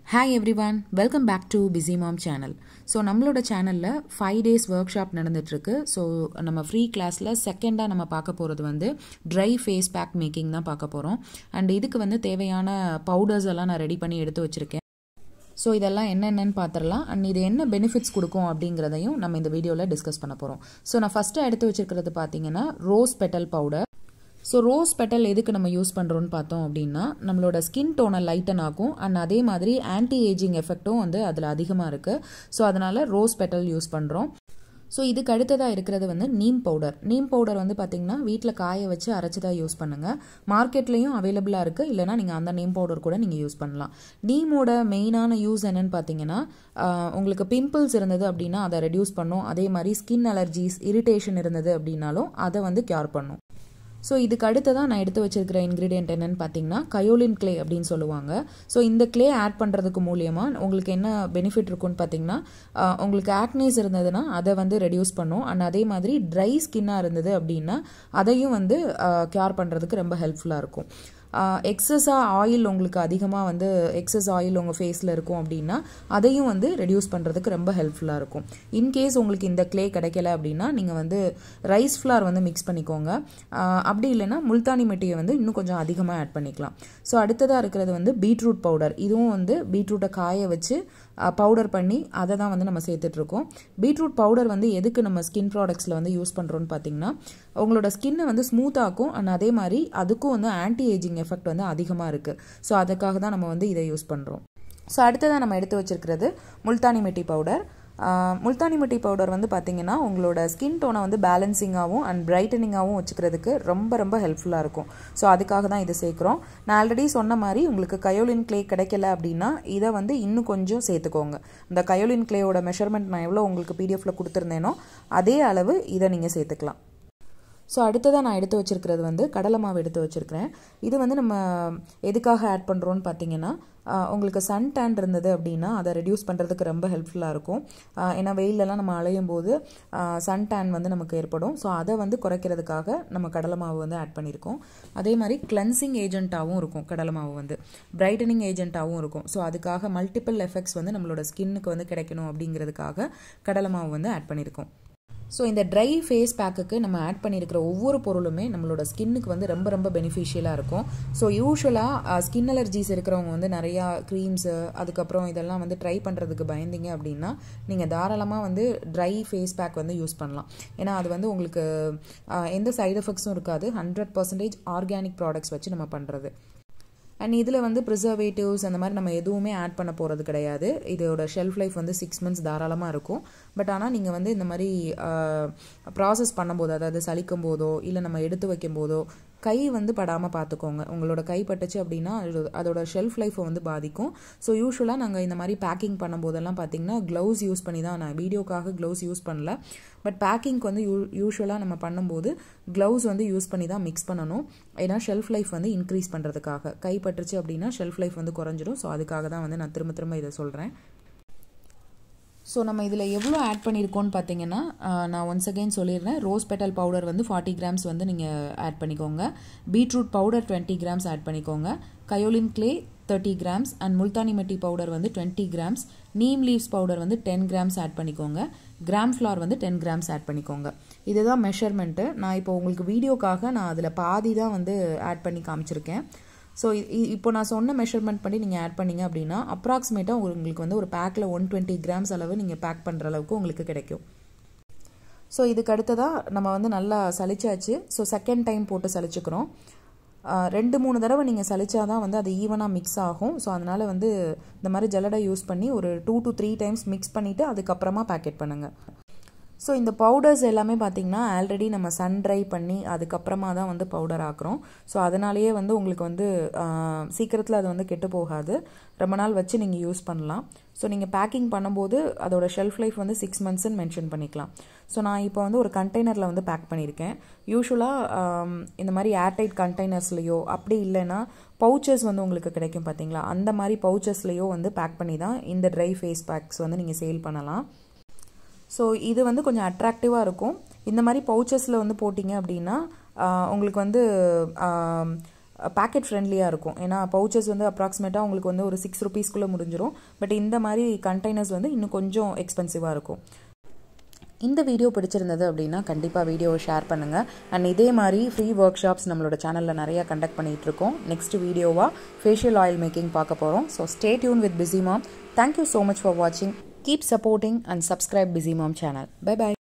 hi everyone welcome back to Busy Mom channel so நம்மளோட சேனலில் five days workshop நடந்துட்டுருக்கு so நம்ம free கிளாஸில் செகண்டாக நம்ம பார்க்க போகிறது வந்து ட்ரை ஃபேஸ் பேக் மேக்கிங் தான் பார்க்க போகிறோம் அண்ட் இதுக்கு வந்து தேவையான பவுடர்ஸ் எல்லாம் நான் ரெடி பண்ணி எடுத்து வச்சுருக்கேன் ஸோ இதெல்லாம் என்னென்னு பார்த்துடலாம் அண்ட் இது என்ன பெனிஃபிட்ஸ் கொடுக்கும் அப்படிங்கிறதையும் நம்ம இந்த வீடியோவில் டிஸ்கஸ் பண்ண போகிறோம் ஸோ நான் ஃபஸ்ட்டு எடுத்து வச்சிருக்கிறது பார்த்தீங்கன்னா rose petal powder so rose petal எதுக்கு நம்ம யூஸ் பண்ணுறோன்னு பார்த்தோம் அப்படின்னா நம்மளோட ஸ்கின் டோனை லைட்டன் ஆகும் அண்ட் அதே மாதிரி ஆன்டி ஏஜிங் எஃபெக்ட்டும் வந்து அதில் அதிகமாக இருக்குது ஸோ அதனால் ரோஸ் பெட்டல் யூஸ் பண்ணுறோம் ஸோ இதுக்கு அடுத்ததாக இருக்கிறது வந்து நீம் பவுடர் நீம் பவுடர் வந்து பார்த்திங்கன்னா வீட்டில் காய வச்சு அரைச்சி தான் யூஸ் பண்ணுங்கள் மார்க்கெட்லேயும் அவைலபிளாக இருக்குது இல்லைனா நீங்கள் அந்த நீம் பவுடர் கூட நீங்கள் யூஸ் பண்ணலாம் நீமோட மெயினான யூஸ் என்னன்னு பார்த்தீங்கன்னா உங்களுக்கு பிம்பிள்ஸ் இருந்தது அப்படின்னா அதை ரெடியூஸ் பண்ணும் அதே மாதிரி ஸ்கின் அலர்ஜிஸ் இரிட்டேஷன் இருந்தது அப்படின்னாலும் அதை வந்து கியூர் பண்ணும் ஸோ இதுக்கு அடுத்ததான் நான் எடுத்து வச்சிருக்கிற இன்க்ரீடியன்ட் என்னன்னு பார்த்தீங்கன்னா கயோலின் கிளே அப்படின்னு சொல்லுவாங்க ஸோ இந்த கிளே ஆட் பண்ணுறதுக்கு மூலியமாக உங்களுக்கு என்ன பெனிஃபிட் இருக்குன்னு பார்த்தீங்கன்னா உங்களுக்கு ஆக்னேஸ் இருந்ததுன்னா அதை வந்து ரெடியூஸ் பண்ணும் அண்ட் அதே மாதிரி ட்ரை ஸ்கின்னாக இருந்தது அப்படின்னா அதையும் வந்து கியூர் பண்ணுறதுக்கு ரொம்ப ஹெல்ப்ஃபுல்லாக இருக்கும் எக்ஸஸாக ஆயில் உங்களுக்கு அதிகமாக வந்து எக்ஸஸ் ஆயில் உங்கள் ஃபேஸில் இருக்கும் அப்படின்னா அதையும் வந்து ரெடியூஸ் பண்ணுறதுக்கு ரொம்ப ஹெல்ப்ஃபுல்லாக இருக்கும் இன்கேஸ் உங்களுக்கு இந்த கிளே கிடைக்கல அப்படின்னா நீங்கள் வந்து ரைஸ் ஃப்ளார் வந்து மிக்ஸ் பண்ணிக்கோங்க அப்படி இல்லைன்னா முல்தானி மெட்டியை வந்து இன்னும் கொஞ்சம் அதிகமாக ஆட் பண்ணிக்கலாம் ஸோ அடுத்ததாக இருக்கிறது வந்து பீட்ரூட் பவுடர் இதுவும் வந்து பீட்ரூட்டை காய வச்சு பவுடர் பண்ணி அதை தான் வந்து நம்ம சேர்த்துட்ருக்கோம் பீட்ரூட் பவுடர் வந்து எதுக்கு நம்ம ஸ்கின் ப்ராடக்ட்ஸில் வந்து யூஸ் பண்ணுறோன்னு பார்த்தீங்கன்னா உங்களோட ஸ்கின்னை வந்து ஸ்மூத்தாக்கும் அண்ட் அதே மாதிரி அதுக்கும் வந்து ஆன்டி ஏஜிங் எஃபெக்ட் வந்து அதிகமாக இருக்குது ஸோ அதுக்காக தான் நம்ம வந்து இதை யூஸ் பண்ணுறோம் ஸோ அடுத்ததாக நம்ம எடுத்து வச்சிருக்கிறது முல்தானி மெட்டி பவுடர் முல்தானி மட்டி பவுடர் வந்து பார்த்தீங்கன்னா உங்களோட ஸ்கின் டோனை வந்து பேலன்சிங்காகவும் அண்ட் பிரைட்டனிங்காகவும் வச்சுக்கிறதுக்கு ரொம்ப ரொம்ப ஹெல்ப்ஃபுல்லாக இருக்கும் ஸோ அதுக்காக தான் இதை சேர்க்குறோம் நான் ஆல்ரெடி சொன்ன மாதிரி உங்களுக்கு கயோலின் கிளே கிடைக்கல அப்படின்னா இதை வந்து இன்னும் கொஞ்சம் சேர்த்துக்கோங்க இந்த கயோலின் கிளேயோட மெஷர்மெண்ட் நான் எவ்வளோ உங்களுக்கு பிடிஎஃப்ல கொடுத்துருந்தேனோ அதே அளவு இதை நீங்கள் சேர்த்துக்கலாம் ஸோ அடுத்ததாக நான் எடுத்து வச்சுருக்கிறது வந்து கடலை மாவு எடுத்து வச்சுருக்கிறேன் இது வந்து நம்ம எதுக்காக ஆட் பண்ணுறோன்னு பார்த்தீங்கன்னா உங்களுக்கு சன் டேன் இருந்தது அப்படின்னா அதை ரெடியூஸ் பண்ணுறதுக்கு ரொம்ப ஹெல்ப்ஃபுல்லாக இருக்கும் ஏன்னா வெயிலெலாம் நம்ம அலையும் போது சன் டேன் வந்து நமக்கு ஏற்படும் ஸோ அதை வந்து குறைக்கிறதுக்காக நம்ம கடலை மாவு வந்து ஆட் பண்ணியிருக்கோம் அதே மாதிரி கிளென்சிங் ஏஜென்ட்டாகவும் இருக்கும் கடலை மாவு வந்து பிரைட்டனிங் ஏஜென்ட்டாகவும் இருக்கும் ஸோ அதுக்காக மல்டிபிள் எஃபெக்ட்ஸ் வந்து நம்மளோட ஸ்கின்னுக்கு வந்து கிடைக்கணும் அப்படிங்கிறதுக்காக கடலை மாவு வந்து ஆட் பண்ணியிருக்கோம் ஸோ இந்த ட்ரை ஃபேஸ் பேக்குக்கு நம்ம ஆட் பண்ணியிருக்கிற ஒவ்வொரு பொருளுமே நம்மளோட ஸ்கின்னுக்கு வந்து ரொம்ப ரொம்ப பெனிஃபிஷியலாக இருக்கும் ஸோ யூஸ்வலாக ஸ்கின் அலர்ஜிஸ் இருக்கிறவங்க வந்து நிறையா க்ரீம்ஸு அதுக்கப்புறம் இதெல்லாம் வந்து ட்ரை பண்ணுறதுக்கு பயந்தீங்க அப்படின்னா நீங்கள் தாராளமாக வந்து ட்ரை ஃபேஸ் பேக் வந்து யூஸ் பண்ணலாம் ஏன்னா அது வந்து உங்களுக்கு எந்த சைடு எஃபெக்ட்ஸும் இருக்காது ஹண்ட்ரட் பர்சன்டேஜ் ஆர்கானிக் ப்ராடக்ட்ஸ் வச்சு நம்ம பண்ணுறது அண்ட் இதில் வந்து ப்ரிசர்வேட்டிவ்ஸ் அந்த மாதிரி நம்ம எதுவுமே ஆட் பண்ண போகிறது கிடையாது இதோட ஷெல்ஃப் லைஃப் வந்து சிக்ஸ் மந்த்ஸ் தாராளமாக இருக்கும் பட் ஆனால் நீங்கள் வந்து இந்த மாதிரி ப்ராசஸ் பண்ணும்போது அதாவது சலிக்கும் போதோ இல்லை நம்ம எடுத்து வைக்கும் போதோ கை வந்து படாமல் பார்த்துக்கோங்க உங்களோட கை பட்டுச்சு அப்படின்னா அதோட ஷெல்ஃப் லைஃப்பை வந்து பாதிக்கும் ஸோ யூஸ்வலாக நாங்கள் இந்த மாதிரி பேக்கிங் பண்ணும்போதெல்லாம் பார்த்தீங்கன்னா க்ளவுஸ் யூஸ் பண்ணி தான் நான் வீடியோக்காக க்ளவுஸ் யூஸ் பண்ணல பட் பேக்கிங்க்கு வந்து யூ யூஸ்வலாக நம்ம பண்ணும்போது க்ளவுஸ் வந்து யூஸ் பண்ணி தான் மிக்ஸ் பண்ணணும் ஏன்னா ஷெல்ஃப் லைஃப் வந்து இன்க்ரீஸ் பண்ணுறதுக்காக கை பட்டுச்சு அப்படின்னா ஷெல்ஃப் லைஃப் வந்து குறைஞ்சிரும் ஸோ அதுக்காக தான் வந்து நான் திரும்ப திரும்ப இதை சொல்கிறேன் ஸோ நம்ம இதில் எவ்வளோ ஆட் பண்ணியிருக்கோன்னு பார்த்தீங்கன்னா நான் ஒன்ஸ் அகெயின் சொல்லிடுறேன் ரோஸ் பெட்டல் பவுடர் வந்து ஃபார்ட்டி கிராம்ஸ் வந்து நீங்கள் ஆட் பண்ணிக்கோங்க beetroot powder twenty grams add பண்ணிக்கோங்க kaolin clay thirty grams and multani mitti powder வந்து twenty grams neem leaves powder வந்து டென் கிராம்ஸ் ஆட் பண்ணிக்கோங்க கிராம் ஃப்ளார் வந்து டென் கிராம்ஸ் ஆட் பண்ணிக்கோங்க இதுதான் மெஷர்மெண்ட்டு நான் இப்போ உங்களுக்கு வீடியோக்காக நான் அதில் பாதி தான் வந்து ஆட் பண்ணி காமிச்சிருக்கேன் ஸோ இப்போ நான் சொன்ன மெஷர்மெண்ட் பண்ணி நீங்கள் ஆட் பண்ணிங்க அப்படின்னா அப்ராக்சிமேட்டாக உங்களுக்கு வந்து ஒரு பேக்கில் ஒன் டுவெண்ட்டி கிராம்ஸ் அளவு நீங்கள் பேக் பண்ணுற அளவுக்கு உங்களுக்கு கிடைக்கும் ஸோ இதுக்கு அடுத்ததாக நம்ம வந்து நல்லா சளிச்சாச்சு ஸோ செகண்ட் டைம் போட்டு சளிச்சுக்கிறோம் ரெண்டு மூணு தடவை நீங்கள் சளிச்சாதான் வந்து அது ஈவனாக மிக்ஸ் ஆகும் ஸோ அதனால் வந்து இந்த மாதிரி ஜல்லடை யூஸ் பண்ணி ஒரு two to three times mix பண்ணிவிட்டு அதுக்கப்புறமா பேக்கெட் பண்ணுங்கள் ஸோ இந்த பவுடர்ஸ் எல்லாமே பார்த்திங்கன்னா ஆல்ரெடி நம்ம சன் ட்ரை பண்ணி அதுக்கப்புறமா தான் வந்து பவுடர் ஆக்குறோம் ஸோ அதனாலேயே வந்து உங்களுக்கு வந்து சீக்கிரத்தில் அது வந்து கெட்டு போகாது ரொம்ப நாள் வச்சு நீங்கள் யூஸ் பண்ணலாம் ஸோ நீங்கள் பேக்கிங் பண்ணும்போது அதோட ஷெல்ஃப் லைஃப் வந்து சிக்ஸ் மந்த்ஸ்ன்னு மென்ஷன் பண்ணிக்கலாம் ஸோ நான் இப்போ வந்து ஒரு கண்டெய்னரில் வந்து பேக் பண்ணியிருக்கேன் யூஸ்வலாக இந்த மாதிரி ஏர்டைட் கண்டெய்னர்ஸ்லையோ அப்படி இல்லைன்னா பவுச்சர்ஸ் வந்து உங்களுக்கு கிடைக்கும் பார்த்தீங்களா அந்த மாதிரி பவுச்சர்ஸ்லையோ வந்து பேக் பண்ணி தான் இந்த ட்ரை ஃபேஸ் பேக்ஸ் வந்து நீங்கள் சேல் பண்ணலாம் ஸோ இது வந்து கொஞ்சம் அட்ராக்டிவாக இருக்கும் இந்த மாதிரி பவுச்சஸில் வந்து போட்டிங்க அப்படின்னா உங்களுக்கு வந்து பேக்கெட் ஃப்ரெண்ட்லியாக இருக்கும் ஏன்னா பவுச்சஸ் வந்து அப்ராக்சிமேட்டாக உங்களுக்கு வந்து ஒரு சிக்ஸ் ருபீஸ்க்குள்ளே முடிஞ்சிடும் பட் இந்த மாதிரி கண்டெய்னர்ஸ் வந்து இன்னும் கொஞ்சம் எக்ஸ்பென்சிவாக இருக்கும் இந்த வீடியோ பிடிச்சிருந்தது அப்படின்னா கண்டிப்பாக வீடியோவை ஷேர் பண்ணுங்கள் அண்ட் இதே மாதிரி ஃப்ரீ ஒர்க் ஷாப்ஸ் நம்மளோட சேனலில் நிறையா கண்டக்ட் பண்ணிகிட்டு இருக்கோம் நெக்ஸ்ட் வீடியோவாக ஃபேஷியல் ஆயில் மேக்கிங் பார்க்க போகிறோம் so stay tuned with Busy Mom thank you so much for வாட்சிங் keep supporting and subscribe Busy Mom channel bye by